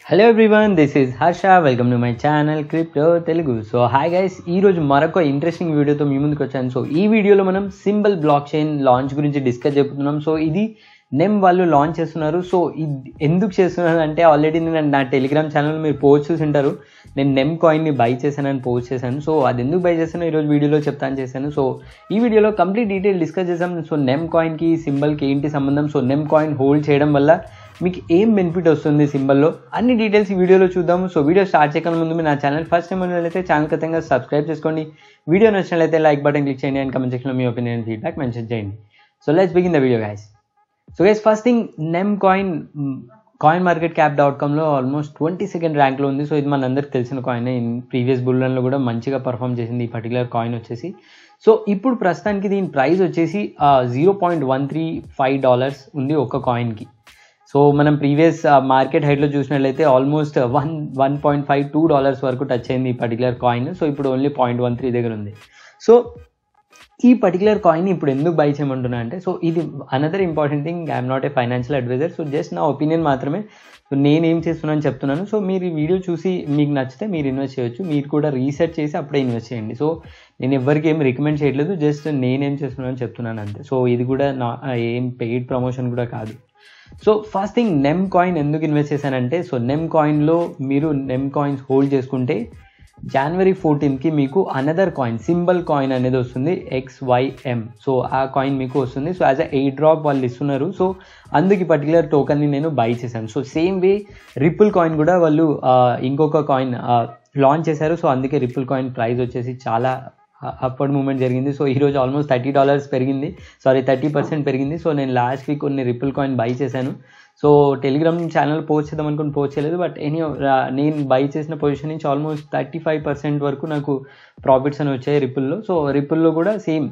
hello everyone this is Harsha welcome to my channel crypto Telugu so hi guys ఈ రోజు మరొక interesting వీడియోతో మీ ముందుకు వచ్చాను సో ఈ వీడియోలో మనం సింబల్ బ్లాక్ చైన్ లాంచ్ గురించి డిస్కస్ చెప్తున్నాం సో ఇది నెమ్ వాళ్ళు లాంచ్ చేస్తున్నారు సో ఇది ఎందుకు చేస్తున్నారు అంటే ఆల్రెడీ నేను నా టెలిగ్రామ్ ఛానల్ మీరు పోస్ట్ చూసి ఉంటారు నేను నెమ్ కాయిన్ని బై చేశానని పోస్ట్ చేశాను సో అది ఎందుకు బై చేశానో ఈరోజు వీడియోలో చెప్తాను చేశాను సో ఈ వీడియోలో కంప్లీట్ డీటెయిల్ డిస్కస్ చేసాం సో నెమ్ కాయిన్కి సింబల్కి ఏంటి సంబంధం సో నెమ్ కాయిన్ హోల్డ్ చేయడం వల్ల మీకు ఏం బెనిఫిట్ వస్తుంది సింబల్లో అన్ని డీటెయిల్స్ ఈ వీడియోలో చూద్దాము సో వీడియో స్టార్ట్ చేయకుండా ముందు మీరు నా ఛానల్ ఫస్ట్ టైం అయితే ఛానల్ ఖచ్చితంగా సబ్స్క్రైబ్ చేసుకోండి వీడియో నచ్చినట్లయితే లైక్ బటన్ క్లిక్ చేయండి అండ్ కమెంట్ సెక్షన్లో మీ ఒపీనియన్ ఫీడ్బ్యాక్ మెన్షన్ చేయండి so let's begin the video guys so guys first thing NEM coin coin market cap dot కామ్లో ఆల్మోస్ట్ ట్వంటీ సెకండ్ ర్యాంక్లో ఉంది సో ఇది మన అందరికి తెలిసిన కాయిన్ ఇన్ ప్రీవియస్ బుల్లన్లో కూడా మంచిగా పర్ఫామ్ చేసింది ఈ పర్టికులర్ కాయిన్ వచ్చేసి సో ఇప్పుడు ప్రస్తుతానికి దీని ప్రైస్ వచ్చేసి zero point one three five dollars ఉంది ఒక కాయిన్కి సో మనం ప్రీవియస్ మార్కెట్ హైట్లో చూసినట్లయితే almost one one point five two dollars వరకు టచ్ అయింది ఈ పర్టికులర్ కాయిన్ సో ఇప్పుడు ఓన్లీ పాయింట్ వన్ త్రీ దగ్గర ఉంది సో ఈ పర్టికులర్ కాయిన్ ఇప్పుడు ఎందుకు బై చేయమంటున్నా అంటే సో ఇది another important thing I'm not a financial advisor so just నా ఒపీనియన్ మాత్రమే సో నేనేం చేస్తున్నాను చెప్తున్నాను సో మీరు ఈ వీడియో చూసి మీకు నచ్చితే మీరు ఇన్వెస్ట్ చేయొచ్చు మీరు కూడా రీసెర్చ్ చేసి అప్పుడే ఇన్వెస్ట్ చేయండి సో నేను ఎవరికి ఏం రికమెండ్ చేయట్లేదు జస్ట్ నేనేం చేస్తున్నాను చెప్తున్నాను అంతే సో ఇది కూడా నా ఏం పెయిడ్ ప్రమోషన్ కూడా కాదు so first thing NEM coin ఎందుకు ఇన్వెస్ట్ చేశానంటే సో నెమ్ కాయిన్లో మీరు నెమ్ కాయిన్స్ హోల్డ్ చేసుకుంటే జనవరి ఫోర్టీన్కి మీకు అనదర్ కాయిన్ సింబల్ కాయిన్ అనేది వస్తుంది ఎక్స్వైఎం సో ఆ కాయిన్ మీకు వస్తుంది so as a airdrop వాళ్ళు ఇస్తున్నారు సో అందుకు ఈ పర్టికులర్ టోకన్ని నేను బై చేశాను so same way Ripple coin కూడా వాళ్ళు ఇంకొక కాయిన్ లాంచ్ చేశారు సో అందుకే రిపుల్ కాయిన్ ప్రైస్ వచ్చేసి చాలా అప్పటి మూమెంట్ జరిగింది సో ఈరోజు ఆల్మోస్ట్ థర్టీ డాలర్స్ పెరిగింది సారీ థర్టీ పర్సెంట్ పెరిగింది సో నేను లాస్ట్ వీక్ కొన్ని రిపుల్ కాయిన్ బై చేశాను సో టెలిగ్రామ్ ఛానల్ పోస్ట్ చేద్దాం అనుకుని పోస్ట్ చేయలేదు బట్ ఎనీ నేను బై చేసిన పొజిషన్ నుంచి ఆల్మోస్ట్ థర్టీ ఫైవ్ పర్సెంట్ వరకు నాకు ప్రాఫిట్స్ అని వచ్చాయి రిపుల్లో సో రిపుల్లో కూడా సేమ్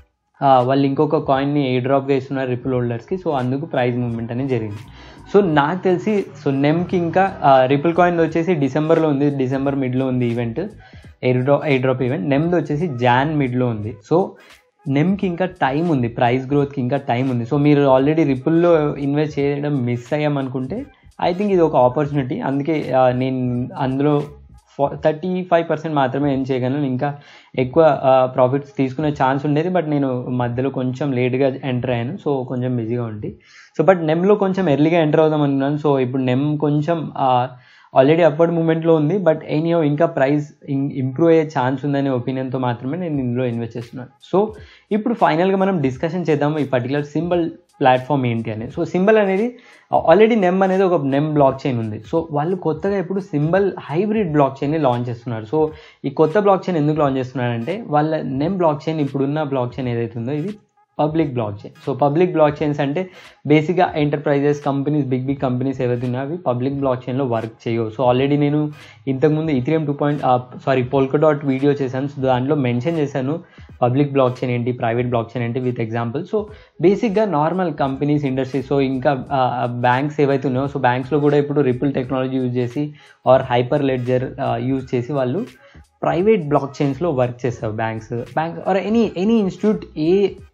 వాళ్ళు ఇంకొక కాయిన్ని ఏ డ్రాప్గా ఇస్తున్నారు రిపుల్ హోల్డర్స్కి సో అందుకు ప్రైజ్ మూవ్మెంట్ అనేది జరిగింది సో నాకు తెలిసి సో నెమ్కి ఇంకా రిపుల్ కాయిన్ వచ్చేసి డిసెంబర్లో ఉంది డిసెంబర్ మిడ్లో ఉంది event airdrop airdrop event నెమ్ది వచ్చేసి జాన్ మిడ్లో ఉంది సో నెమ్కి ఇంకా టైం ఉంది ప్రైస్ గ్రోత్కి ఇంకా టైం ఉంది సో మీరు ఆల్రెడీ రిపుల్లో ఇన్వెస్ట్ చేయడం మిస్ అయ్యామనుకుంటే ఐ థింక్ ఇది ఒక ఆపర్చునిటీ అందుకే నేను అందులో థర్టీ ఫైవ్ పర్సెంట్ మాత్రమే ఏం చేయగలను ఇంకా ఎక్కువ ప్రాఫిట్స్ తీసుకునే ఛాన్స్ ఉండేది బట్ నేను మధ్యలో కొంచెం లేట్గా ఎంటర్ అయ్యాను సో కొంచెం బిజీగా ఉంది సో బట్ నెమ్లో కొంచెం ఎర్లీగా ఎంటర్ అవుదాం అనుకున్నాను సో ఇప్పుడు నెమ్ కొంచెం ఆల్రెడీ అప్పటి మూమెంట్లో ఉంది బట్ ఎనీయో ఇంకా ప్రైస్ ఇంప్రూవ్ అయ్యే ఛాన్స్ ఉందనే ఒపీనియన్తో మాత్రమే నేను ఇందులో ఇన్వెస్ట్ చేస్తున్నాను సో ఇప్పుడు ఫైనల్గా మనం డిస్కషన్ చేద్దాము ఈ పర్టికులర్ సింబల్ ప్లాట్ఫామ్ ఏంటి అనేది సో సింబల్ అనేది ఆల్రెడీ నెమ్ అనేది ఒక నెమ్ బ్లాక్ చైన్ ఉంది సో వాళ్ళు కొత్తగా ఇప్పుడు సింబల్ హైబ్రిడ్ బ్లాక్ చైన్ని లాంచ్ చేస్తున్నారు సో ఈ కొత్త బ్లాక్ చైన్ ఎందుకు లాంచ్ చేస్తున్నారంటే వాళ్ళ నెమ్ బ్లాక్ చైన్ ఇప్పుడున్న బ్లాక్ చైన్ ఏదైతే ఉందో ఇది public blockchain so public blockchains అంటే బేసిక్గా enterprises companies big big companies ఏవైతే ఉన్నాయో అవి పబ్లిక్ బ్లాక్ చైన్లో వర్క్ చేయవు సో ఆల్రెడీ నేను ఇంతకుముందు Ethereum two point sorry Polkadot video చేశాను సో దాంట్లో మెన్షన్ చేశాను పబ్లిక్ బ్లాక్ చైన్ ఏంటి ప్రైవేట్ బ్లాక్ చైన్ ఏంటి విత్ ఎగ్జాంపుల్ సో బేసిక్గా నార్మల్ కంపెనీస్ ఇండస్ట్రీస్ సో ఇంకా బ్యాంక్స్ ఏవైతే ఉన్నాయో సో బ్యాంక్స్లో కూడా ఇప్పుడు రిపుల్ టెక్నాలజీ యూజ్ చేసి ఆర్ హైపర్ లెడ్జర్ యూజ్ చేసి వాళ్ళు ప్రైవేట్ బ్లాక్ చైన్స్లో వర్క్ చేస్తారు banks bank or any any institute a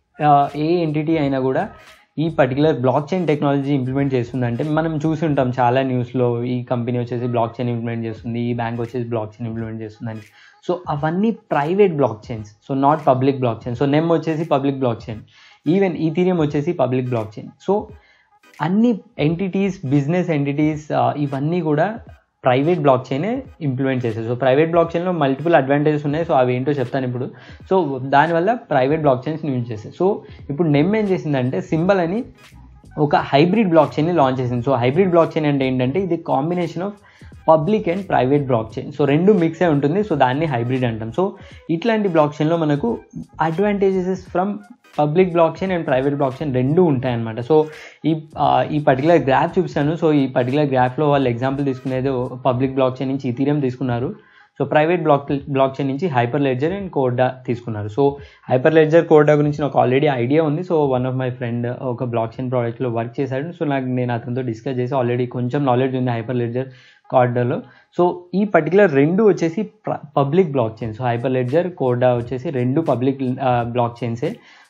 a entity అయినా కూడా ఈ particular blockchain technology implement చేస్తుందంటే మనం చూసి ఉంటాం చాలా న్యూస్లో ఈ కంపెనీ వచ్చేసి బ్లాక్ చైన్ ఇంప్లిమెంట్ చేస్తుంది ఈ బ్యాంక్ వచ్చేసి బ్లాక్ చైన్ ఇంప్లిమెంట్ చేస్తుందని సో అవన్నీ private blockchains so not public blockchain so NEM వచ్చేసి public blockchain even Ethereum వచ్చేసి పబ్లిక్ బ్లాక్ చైన్ సో అన్ని ఎంటిటీస్ బిజినెస్ ఎంటిటీస్ ఇవన్నీ కూడా ప్రైవేట్ బ్లాక్ చైనే ఇంప్లిమెంట్ చేసేది సో ప్రైవేట్ బ్లాక్ చైన్లో మల్టిపుల్ అడ్వాంటేజెస్ ఉన్నాయి సో అవి ఏంటో చెప్తాను ఇప్పుడు సో దానివల్ల ప్రైవేట్ బ్లాక్ చైన్స్ యూజ్ చేస్తాయి సో ఇప్పుడు నెమ్ ఏం చేసిందంటే సింబల్ అని ఒక హైబ్రిడ్ బ్లాక్ చైన్ని లాంచ్ చేసింది సో హైబ్రిడ్ బ్లాక్ చైన్ అంటే ఏంటంటే ఇది combination of public and private blockchain so రెండు మిక్స్ అయి ఉంటుంది సో దాన్ని హైబ్రిడ్ అంటాం సో ఇట్లాంటి బ్లాక్ చైన్లో మనకు advantages from public blockchain and private blockchain రెండు ఉంటాయన్నమాట సో ఈ ఈ పర్టికులర్ గ్రాఫ్ చూపిస్తాను సో ఈ పర్టికులర్ గ్రాఫ్లో వాళ్ళు ఎగ్జాంపుల్ తీసుకునేది పబ్లిక్ బ్లాక్ చైన్ నుంచి ఇథీరియం తీసుకున్నారు so private block blockchain నుంచి హైపర్ లెడ్జర్ అండ్ కోర్డా తీసుకున్నారు సో హైపర్ లెడ్జర్ కోర్డా గురించి నాకు ఆల్రెడీ ఐడియా ఉంది so one of my friend ఒక బ్లాక్ చైన్ ప్రాజెక్ట్లో వర్క్ చేశాడు సో నాకు నేను అతనితో డిస్కస్ చేసి ఆల్రెడీ కొంచెం నాలెడ్జ్ ఉంది హైపర్ లెడ్జర్ కార్డర్లో సో ఈ పర్టికులర్ రెండు వచ్చేసి public blockchain so Hyperledger Corda వచ్చేసి రెండు పబ్లిక్ బ్లాక్ చైన్సే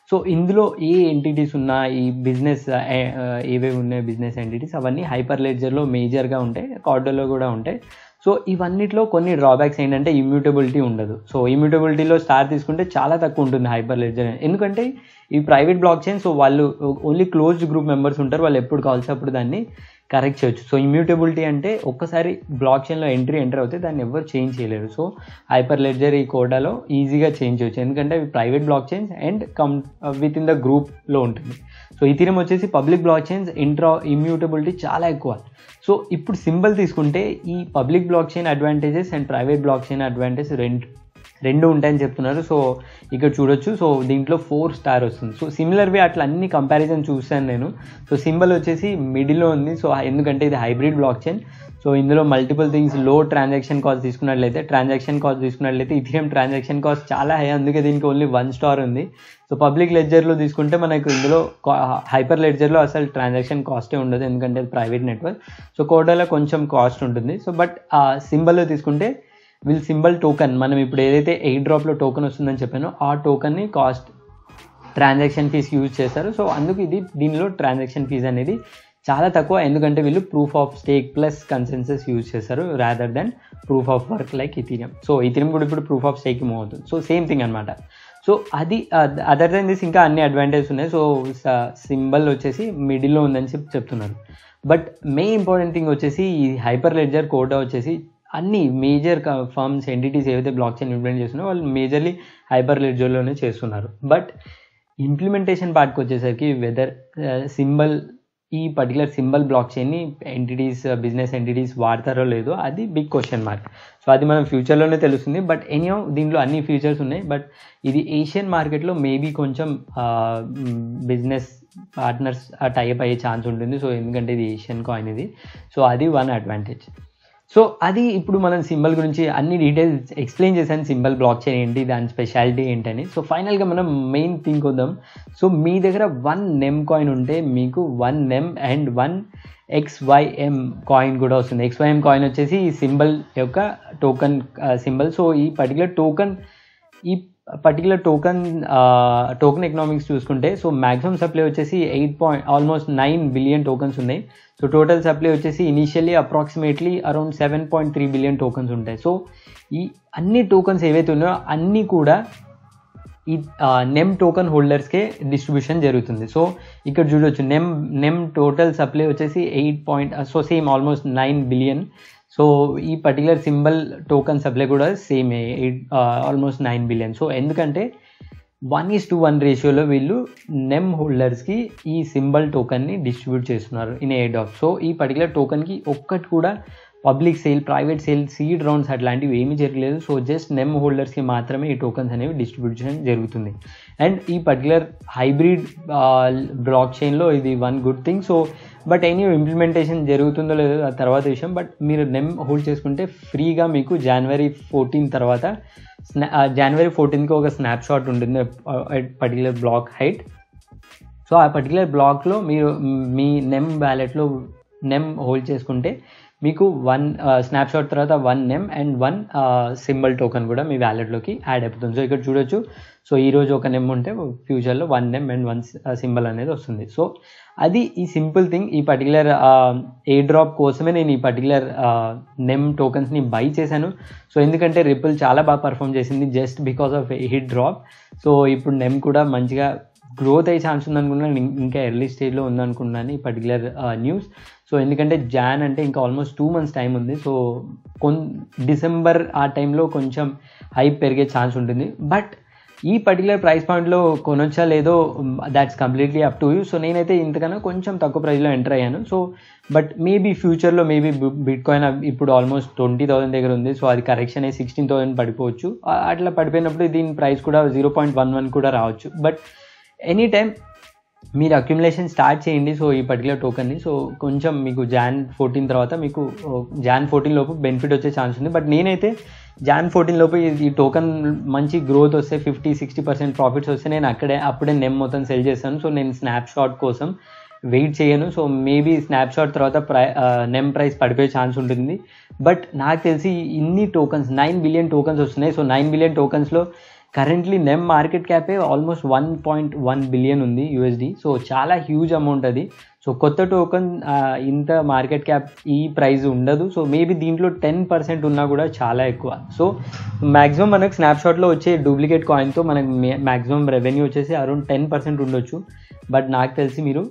సో ఇందులో ఏ ఎంటిటీస్ ఉన్నా ఈ బిజినెస్ ఏవేవి ఉన్నాయి బిజినెస్ ఎంటిటీస్ అవన్నీ హైపర్ లెడ్జర్లో మేజర్గా ఉంటాయి కార్డోలో కూడా ఉంటాయి సో ఇవన్నిట్లో కొన్ని డ్రాబ్యాక్స్ ఏంటంటే ఇమ్యూటబిలిటీ ఉండదు సో ఇమ్యూటబిలిటీలో స్టార్ తీసుకుంటే చాలా తక్కువ ఉంటుంది హైపర్ లెడ్జర్ ఎందుకంటే ఈ ప్రైవేట్ బ్లాక్ చైన్ సో వాళ్ళు ఓన్లీ క్లోజ్డ్ గ్రూప్ మెంబర్స్ ఉంటారు వాళ్ళు ఎప్పుడు కావాల్సి అప్పుడు దాన్ని కరెక్ట్ చేయొచ్చు సో ఇమ్యూటబిలిటీ అంటే ఒక్కసారి బ్లాక్ చైన్లో ఎంట్రీ ఎంటర్ అవుతే దాన్ని ఎవరు చేంజ్ చేయలేరు సో హైపర్ లెడ్జర్ ఈ కోడాలో ఈజీగా చేంజ్ చేయొచ్చు ఎందుకంటే అవి private blockchains and come with in the గ్రూప్లో ఉంటుంది సో ఈ తీరం వచ్చేసి పబ్లిక్ బ్లాక్ చైన్స్ ఇంట్రా ఇమ్యూటబిలిటీ చాలా ఎక్కువ సో ఇప్పుడు సింబల్ తీసుకుంటే ఈ public blockchain advantages and private blockchain advantage రెండు రెండు ఉంటాయని చెప్తున్నారు సో ఇక్కడ చూడొచ్చు సో దీంట్లో ఫోర్ స్టార్ వస్తుంది సో సిమిలర్వి అట్లా అన్ని కంపారిజన్ చూసాను నేను సో సింబల్ వచ్చేసి మిడిల్లో ఉంది సో ఎందుకంటే ఇది హైబ్రిడ్ బ్లాక్ చైన్ సో ఇందులో మల్టిపుల్ థింగ్స్ లో ట్రాన్సాక్షన్ కాస్ట్ తీసుకున్నట్లయితే ట్రాన్సాక్షన్ కాస్ట్ తీసుకున్నట్లయితే ఇథిరియం ట్రాన్సాక్షన్ కాస్ట్ చాలా హై అందుకే దీనికి ఓన్లీ వన్ స్టార్ ఉంది సో పబ్లిక్ లెడ్జర్లో తీసుకుంటే మనకు ఇందులో హైపర్ లెడ్జర్లో అసలు ట్రాన్సాక్షన్ కాస్టే ఉండదు ఎందుకంటే అది ప్రైవేట్ నెట్వర్క్ సో కోడాలో కొంచెం కాస్ట్ ఉంటుంది సో బట్ ఆ సింబల్లో తీసుకుంటే విల్ సింబల్ టోకన్ మనం ఇప్పుడు ఏదైతే ఎయిట్ డ్రాప్లో టోకన్ వస్తుందని చెప్పానో ఆ టోకన్ని కాస్ట్ ట్రాన్సాక్షన్ ఫీస్ యూజ్ చేస్తారు సో అందుకు ఇది దీనిలో ట్రాన్సాక్షన్ ఫీజ్ అనేది చాలా తక్కువ ఎందుకంటే వీళ్ళు proof of stake plus consensus use చేస్తారు rather than proof of work like Ethereum so Ethereum కూడా ఇప్పుడు ప్రూఫ్ ఆఫ్ స్టేక్ మూవ్ అవుతుంది సో సేమ్ థింగ్ అనమాట సో అది అదర్ దెన్ దిస్ ఇంకా అన్ని అడ్వాంటేజ్ ఉన్నాయి సో సింబల్ వచ్చేసి మిడిల్లో ఉందని చెప్పి చెప్తున్నారు బట్ మెయిన్ ఇంపార్టెంట్ థింగ్ వచ్చేసి ఈ హైపర్ లెడ్జర్ కోడా వచ్చేసి అన్ని మేజర్ ఫర్మ్స్ ఎంటిటీస్ ఏవైతే బ్లాక్ చైన్ ఇంప్లిమెంట్ చేస్తున్నారో వాళ్ళు మేజర్లీ హైపర్ లెడ్జర్లోనే చేస్తున్నారు బట్ ఇంప్లిమెంటేషన్ పార్ట్కి వచ్చేసరికి వెదర్ సింబల్ ఈ పర్టికులర్ సింబల్ బ్లాక్ చైన్ని ఎంటిటీస్ బిజినెస్ ఎంటిటీస్ వాడతారో లేదో అది బిగ్ క్వశ్చన్ మార్క్ సో అది మనం ఫ్యూచర్లోనే తెలుస్తుంది బట్ ఎనీహో దీంట్లో అన్ని ఫీచర్స్ ఉన్నాయి బట్ ఇది ఏషియన్ మార్కెట్లో మేబీ కొంచెం బిజినెస్ పార్ట్నర్స్ టైప్ అయ్యే ఛాన్స్ ఉంటుంది సో ఎందుకంటే ఇది ఏషియన్ కాయిన్ ఇది సో అది వన్ అడ్వాంటేజ్ సో అది ఇప్పుడు మనం సింబల్ గురించి అన్ని డీటెయిల్స్ ఎక్స్ప్లెయిన్ చేశాను సింబల్ బ్లాక్ చైన్ ఏంటి దాని స్పెషాలిటీ ఏంటని సో ఫైనల్గా మనం మెయిన్ థింక్ వద్దాం సో మీ దగ్గర వన్ నెమ్ కాయిన్ ఉంటే మీకు one NEM and one XYM coin కూడా వస్తుంది ఎక్స్వైఎం కాయిన్ వచ్చేసి ఈ సింబల్ యొక్క టోకన్ సింబల్ సో ఈ పర్టికులర్ టోకన్ ఈ పర్టికులర్ టోకన్ టోకన్ ఎకనామిక్స్ చూసుకుంటే సో మ్యాక్సిమం సప్లై వచ్చేసి eight point almost nine billion tokens ఉన్నాయి సో టోటల్ సప్లై వచ్చేసి initially approximately around seven point three billion tokens ఉంటాయి సో ఈ అన్ని టోకన్స్ ఏవైతే ఉన్నాయో అన్నీ కూడా ఈ నెమ్ టోకన్ హోల్డర్స్కే డిస్ట్రిబ్యూషన్ జరుగుతుంది సో ఇక్కడ చూడొచ్చు నెమ్ నెమ్ టోటల్ సప్లై వచ్చేసి eight point so same almost nine billion so ఈ పర్టికులర్ సింబల్ టోకన్ సప్లై కూడా same eight almost nine billion so ఎందుకంటే వన్ ఈస్ టు వన్ రేషియోలో వీళ్ళు నెమ్ హోల్డర్స్కి ఈ సింబల్ టోకన్ని డిస్ట్రిబ్యూట్ చేస్తున్నారు ఇన్ ఎయిడ్ ఆఫ్ సో ఈ పర్టికులర్ టోకన్కి ఒక్కటి కూడా public sale private sale seed rounds అట్లాంటివి ఏమీ జరగలేదు సో జస్ట్ నెమ్ హోల్డర్స్కి మాత్రమే ఈ టోకన్స్ అనేవి డిస్ట్రిబ్యూషన్ జరుగుతుంది అండ్ ఈ పర్టికులర్ హైబ్రిడ్ బ్లాక్ చైన్లో ఇది one good thing so but any implementation జరుగుతుందో లేదో ఆ తర్వాత విషయం బట్ మీరు నెమ్ హోల్డ్ చేసుకుంటే ఫ్రీగా మీకు జనవరి ఫోర్టీన్ తర్వాత స్నా జనవరి ఫోర్టీన్కి ఒక స్నాప్ షాట్ ఉంటుంది పర్టికులర్ బ్లాక్ హైట్ సో ఆ పర్టికులర్ బ్లాక్లో మీరు మీ నెమ్ వ్యాలెట్లో నెమ్ హోల్డ్ చేసుకుంటే మీకు వన్ స్నాప్షాట్ తర్వాత one NEM and one Symbol token కూడా మీ వ్యాలెట్లోకి యాడ్ అయిపోతుంది సో ఇక్కడ చూడొచ్చు సో ఈరోజు ఒక నెమ్ ఉంటే ఫ్యూచర్లో one NEM and one Symbol అనేది వస్తుంది సో అది ఈ సింపుల్ థింగ్ ఈ పర్టికులర్ ఏ డ్రాప్ కోసమే నేను ఈ పర్టికులర్ నెమ్ టోకన్స్ని బై చేశాను సో ఎందుకంటే రిపుల్ చాలా బాగా పర్ఫామ్ చేసింది just because of hit drop so ఇప్పుడు నెమ్ కూడా మంచిగా గ్రోత్ అయ్యే ఛాన్స్ ఉందనుకున్నాను ఇంకా ఎర్లీ స్టేజ్లో ఉందనుకున్నాను ఈ పర్టికులర్ న్యూస్ సో ఎందుకంటే జాన్ అంటే ఇంకా ఆల్మోస్ట్ టూ మంత్స్ టైం ఉంది సో కొన్ డిసెంబర్ ఆ టైంలో కొంచెం హైప్ పెరిగే ఛాన్స్ ఉంటుంది బట్ ఈ పర్టికులర్ ప్రైస్ పాయింట్లో కొనొచ్చా లేదో that's completely up to you so నేనైతే ఇంతకన్నా కొంచెం తక్కువ ప్రైస్లో ఎంటర్ అయ్యాను సో బట్ మేబీ ఫ్యూచర్లో మేబీ బిట్ కాయిన్ ఇప్పుడు ఆల్మోస్ట్ ట్వంటీ థౌసండ్ దగ్గర ఉంది సో అది కరెక్షన్ అయ్యి సిక్స్టీన్ థౌసండ్ పడిపోవచ్చు అట్లా పడిపోయినప్పుడు దీని ప్రైస్ కూడా జీరో పాయింట్ వన్ వన్ కూడా రావచ్చు బట్ ఎనీ టైం మీరు అక్యుములేషన్ స్టార్ట్ చేయండి సో ఈ పర్టికులర్ టోకన్ని సో కొంచెం మీకు జాన్ ఫోర్టీన్ తర్వాత మీకు జాన్ ఫోర్టీన్ లోపు బెనిఫిట్ వచ్చే ఛాన్స్ ఉంది బట్ నేనైతే జాన్ ఫోర్టీన్ లోపు ఈ టోకన్ మంచి గ్రోత్ వస్తే ఫిఫ్టీ సిక్స్టీ పర్సెంట్ ప్రాఫిట్స్ వస్తే నేను అక్కడే అప్పుడే నెమ్ మొత్తం సెల్ చేస్తాను సో నేను స్నాప్ షాట్ కోసం వెయిట్ చేయను సో మేబీ స్నాప్ షాట్ తర్వాత ప్రై నెమ్ ప్రైస్ పడిపోయే ఛాన్స్ ఉంటుంది బట్ నాకు తెలిసి ఇన్ని టోకన్స్ నైన్ బిలియన్ టోకన్స్ వస్తున్నాయి సో నైన్ బిలియన్ టోకన్స్లో కరెంట్లీ నెమ్ మార్కెట్ క్యాపే almost one point one billion ఉంది యూఎస్డి సో చాలా హ్యూజ్ అమౌంట్ అది సో కొత్త టోకన్ ఇంత మార్కెట్ క్యాప్ ఈ ప్రైస్ ఉండదు సో మేబీ దీంట్లో టెన్ పర్సెంట్ ఉన్నా కూడా చాలా ఎక్కువ సో మ్యాక్సిమం మనకు స్నాప్షాట్లో వచ్చే డూప్లికేట్ కాయిన్తో మనకు మ్యాక్సిమం రెవెన్యూ వచ్చేసి అరౌండ్ టెన్ పర్సెంట్ ఉండొచ్చు బట్ నాకు తెలిసి మీరు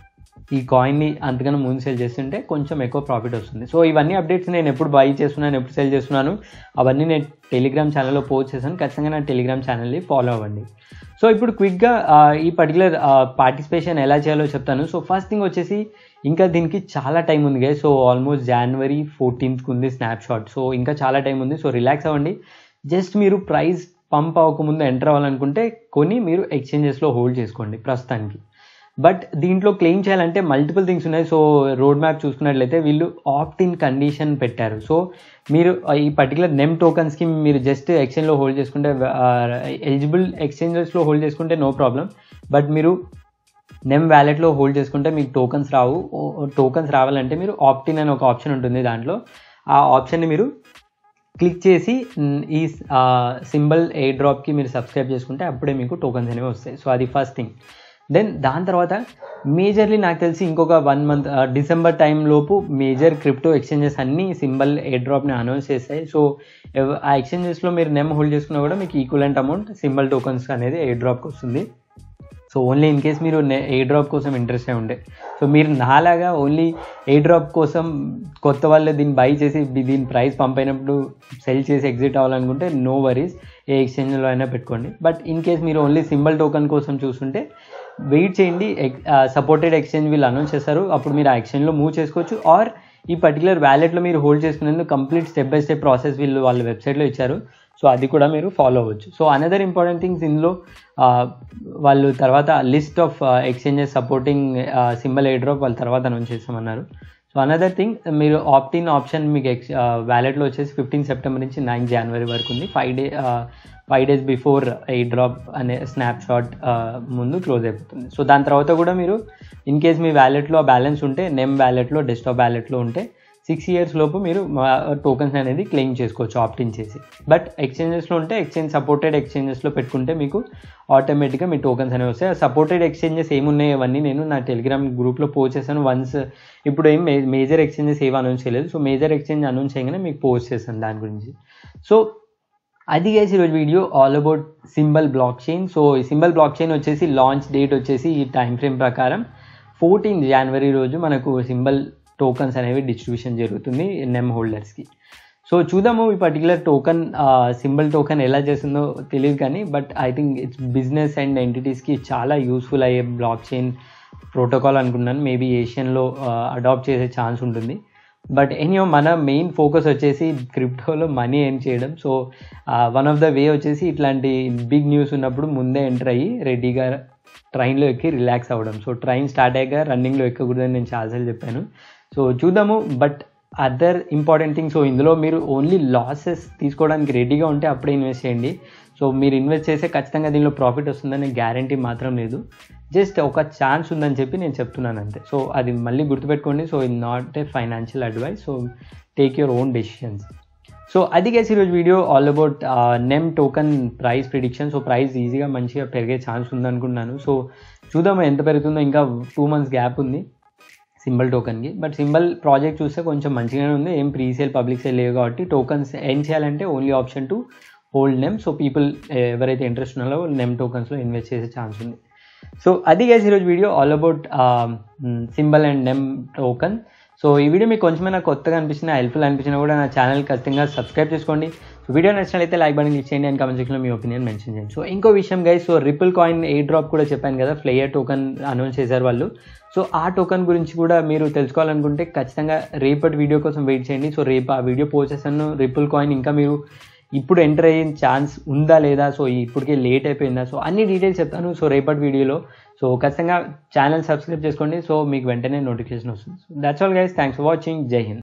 ఈ కాయిన్ని అంతకన్నా ముందు సెల్ చేస్తుంటే కొంచెం ఎక్కువ ప్రాఫిట్ వస్తుంది సో ఇవన్నీ అప్డేట్స్ నేను ఎప్పుడు బై చేస్తున్నాను ఎప్పుడు సెల్ చేస్తున్నాను అవన్నీ నేను టెలిగ్రామ్ ఛానల్లో పోస్ట్ చేశాను ఖచ్చితంగా నా టెలిగ్రామ్ ఛానల్ని ఫాలో అవ్వండి సో ఇప్పుడు క్విక్గా ఈ పర్టికులర్ పార్టిసిపేషన్ ఎలా చేయాలో చెప్తాను సో ఫస్ట్ థింగ్ వచ్చేసి ఇంకా దీనికి చాలా టైం ఉంది కదా సో ఆల్మోస్ట్ జనవరి ఫోర్టీన్త్కి ఉంది స్నాప్షాట్ సో ఇంకా చాలా టైం ఉంది సో రిలాక్స్ అవ్వండి జస్ట్ మీరు ప్రైస్ పంప్ అవ్వకముందు ఎంటర్ అవ్వాలనుకుంటే కొని మీరు ఎక్స్చేంజెస్లో హోల్డ్ చేసుకోండి ప్రస్తుతానికి బట్ దీంట్లో క్లెయిమ్ చేయాలంటే మల్టిపుల్ థింగ్స్ ఉన్నాయి సో రోడ్ మ్యాప్ చూసుకున్నట్లయితే వీళ్ళు ఆప్ట్ ఇన్ కండిషన్ పెట్టారు సో మీరు ఈ పర్టికులర్ నెమ్ టోకన్స్కి మీరు జస్ట్ ఎక్స్చేంజ్లో హోల్డ్ చేసుకుంటే ఎలిజిబుల్ ఎక్స్చేంజెస్లో హోల్డ్ చేసుకుంటే నో ప్రాబ్లం బట్ మీరు నెమ్ వ్యాలెట్లో హోల్డ్ చేసుకుంటే మీకు టోకన్స్ రావు టోకన్స్ రావాలంటే మీరు ఆప్టిన్ అనే ఒక ఆప్షన్ ఉంటుంది దాంట్లో ఆ ఆప్షన్ని మీరు క్లిక్ చేసి ఈ సింబల్ ఏ డ్రాప్కి మీరు సబ్స్క్రైబ్ చేసుకుంటే అప్పుడే మీకు టోకన్స్ అనేవి వస్తాయి సో అది ఫస్ట్ థింగ్ దెన్ దాని తర్వాత మేజర్లీ నాకు తెలిసి ఇంకొక వన్ మంత్ డిసెంబర్ టైం లోపు మేజర్ క్రిప్టో ఎక్స్చేంజెస్ అన్ని సింబల్ ఏ డ్రాప్ని అనౌన్స్ చేస్తాయి సో ఆ ఎక్స్చేంజెస్లో మీరు నెమ్ హోల్డ్ చేసుకున్నా కూడా మీకు ఈక్వలెంట్ అమౌంట్ సింబల్ టోకన్స్ అనేది ఏ డ్రాప్కి వస్తుంది సో ఓన్లీ ఇన్ కేస్ మీరు ఏ డ్రాప్ కోసం ఇంట్రెస్ట్ అయి ఉండే సో మీరు నాలాగా ఓన్లీ ఏ డ్రాప్ కోసం కొత్త వాళ్ళే దీన్ని బై చేసి దీని ప్రైస్ పంపైనప్పుడు సెల్ చేసి ఎగ్జిట్ అవ్వాలనుకుంటే నో వరీస్ ఏ ఎక్స్చేంజ్లో అయినా పెట్టుకోండి బట్ ఇన్ కేస్ మీరు ఓన్లీ సింబల్ టోకన్ కోసం చూస్తుంటే వెయిట్ చేయండి సపోర్టెడ్ ఎక్స్చేంజ్ వీళ్ళు అనౌన్స్ చేస్తారు అప్పుడు మీరు ఆ ఎక్స్చేంజ్లో మూవ్ చేసుకోవచ్చు ఆర్ ఈ పర్టికులర్ వ్యాలెట్లో మీరు హోల్డ్ చేసుకునేందుకు complete step by step process వీళ్ళు వాళ్ళ వెబ్సైట్లో ఇచ్చారు సో అది కూడా మీరు ఫాలో అవ్వచ్చు సో అనదర్ ఇంపార్టెంట్ థింగ్స్ ఇందులో వాళ్ళు తర్వాత list of exchanges supporting Symbol airdrop వాళ్ళ తర్వాత అనౌన్స్ చేస్తామన్నారు సో అనదర్ థింగ్ మీరు ఆప్టిన్ ఆప్షన్ మీకు ఎక్స్ వ్యాలెట్లో వచ్చేసి ఫిఫ్టీన్ సెప్టెంబర్ నుంచి నైన్ జనవరి వరకు ఉంది five day five days before ఈ డ్రాప్ అనే స్నాప్ షాట్ ముందు క్లోజ్ అయిపోతుంది సో దాని తర్వాత కూడా మీరు ఇన్ కేస్ మీ వ్యాలెట్లో బ్యాలెన్స్ ఉంటే నెమ్ వ్యాలెట్లో డెస్క్టాప్ వ్యాలెట్లో ఉంటే సిక్స్ ఇయర్స్ లోపు మీరు టోకన్స్ అనేది క్లెయిమ్ చేసుకోవచ్చు ఆప్టిన్ చేసి బట్ ఎక్స్చేంజెస్లో ఉంటే ఎక్స్చేంజ్ సపోర్టెడ్ ఎక్స్చేంజెస్లో పెట్టుకుంటే మీకు ఆటోమేటిక్గా మీ టోకన్స్ అనేవి వస్తాయి సపోర్టెడ్ ఎక్స్చేంజెస్ ఏమున్నాయి అవన్నీ నేను నా టెలిగ్రామ్ గ్రూప్లో పోస్ట్ చేశాను వన్స్ ఇప్పుడు ఏం మేజర్ ఎక్స్చేంజెస్ ఏవి అనౌన్స్ చేయలేదు సో మేజర్ ఎక్స్చేంజ్ అనౌన్స్ చేయగానే మీకు పోస్ట్ చేశాను దాని గురించి సో అది గైస్ ఈరోజు video all about Symbol blockchain so ఈ సింబల్ బ్లాక్ చైన్ వచ్చేసి లాంచ్ డేట్ వచ్చేసి ఈ టైం ఫ్రేమ్ ప్రకారం ఫోర్టీన్ జనవరి రోజు మనకు సింబల్ టోకన్స్ అనేవి డిస్ట్రిబ్యూషన్ జరుగుతుంది నెమ్ హోల్డర్స్కి సో చూద్దాము ఈ పర్టికులర్ టోకన్ సింబల్ టోకన్ ఎలా చేస్తుందో తెలియదు కానీ but I think it's business and ఎంటిటీస్కి చాలా యూస్ఫుల్ అయ్యే బ్లాక్ చైన్ ప్రోటోకాల్ అనుకున్నాను మేబీ ఏషియన్లో అడాప్ట్ చేసే ఛాన్స్ ఉంటుంది బట్ ఎనీయో మన మెయిన్ ఫోకస్ వచ్చేసి క్రిప్టోలో మనీ ఎర్న్ చేయడం so one of the way వచ్చేసి ఇట్లాంటి బిగ్ న్యూస్ ఉన్నప్పుడు ముందే ఎంటర్ అయ్యి రెడీగా ట్రైన్లో ఎక్కి రిలాక్స్ అవ్వడం సో ట్రైన్ స్టార్ట్ అయ్యాక రన్నింగ్లో ఎక్కకూడదని నేను చాలాసార్లు చెప్పాను సో చూద్దాము but other important thing so ఇందులో మీరు ఓన్లీ లాసెస్ తీసుకోవడానికి రెడీగా ఉంటే అప్పుడే ఇన్వెస్ట్ చేయండి సో మీరు ఇన్వెస్ట్ చేస్తే ఖచ్చితంగా దీనిలో ప్రాఫిట్ వస్తుందని గ్యారంటీ మాత్రం లేదు జస్ట్ ఒక ఛాన్స్ ఉందని చెప్పి నేను చెప్తున్నాను అంతే సో అది మళ్ళీ గుర్తుపెట్టుకోండి సో ఇది not a financial advice so take your own decisions so అది గేసి ఈరోజు video all about NEM token price prediction so price ఈజీగా మంచిగా పెరిగే ఛాన్స్ ఉందనుకున్నాను సో చూద్దాము ఎంత పెరుగుతుందో ఇంకా టూ మంత్స్ గ్యాప్ ఉంది సింబల్ టోకన్కి బట్ సింబల్ ప్రాజెక్ట్ చూస్తే కొంచెం మంచిగానే ఉంది ఏం ప్రీ సేల్ పబ్లిక్ సేల్ లేవు కాబట్టి టోకన్స్ ఏం చేయాలంటే only option to hold NEM so people ఎవరైతే ఇంట్రెస్ట్ ఉన్నారో నెమ్ టోకన్స్లో ఇన్వెస్ట్ చేసే ఛాన్స్ ఉంది సో అది గైస్ ఈరోజు video all about Symbol and NEM token so ఈ వీడియో మీకు కొంచెమైనా కొత్తగా అనిపించినా హెల్ప్ఫుల్ అనిపించినా కూడా నా ఛానల్ ఖచ్చితంగా సబ్స్క్రైబ్ చేసుకోండి సో వీడియో నచ్చినట్లయితే లైక్ బటన్ క్లిక్ చేయండి అండ్ కామెంట్ సెక్షన్లో మీ ఒపీనియన్ మెన్షన్ చేయండి సో ఇంకో విషయం guys so Ripple coin airdrop కూడా చెప్పాను కదా ఫ్లేయర్ టోకన్ అనౌన్స్ చేశారు వాళ్ళు సో ఆ టోకన్ గురించి కూడా మీరు తెలుసుకోవాలనుకుంటే ఖచ్చితంగా రేపటి వీడియో కోసం వెయిట్ చేయండి సో రేపు ఆ వీడియో పోస్ట్ చేశాను రిపుల్ కాయిన్ ఇంకా మీరు ఇప్పుడు ఎంటర్ అయ్యే ఛాన్స్ ఉందా లేదా సో ఇప్పటికే లేట్ అయిపోయిందా సో అన్ని డీటెయిల్స్ చెప్తాను సో రేపటి వీడియోలో సో ఖచ్చితంగా ఛానల్ సబ్స్క్రైబ్ చేసుకోండి సో మీకు వెంటనే నోటిఫికేషన్ వస్తుంది so that's all guys thanks for watching జై హింద్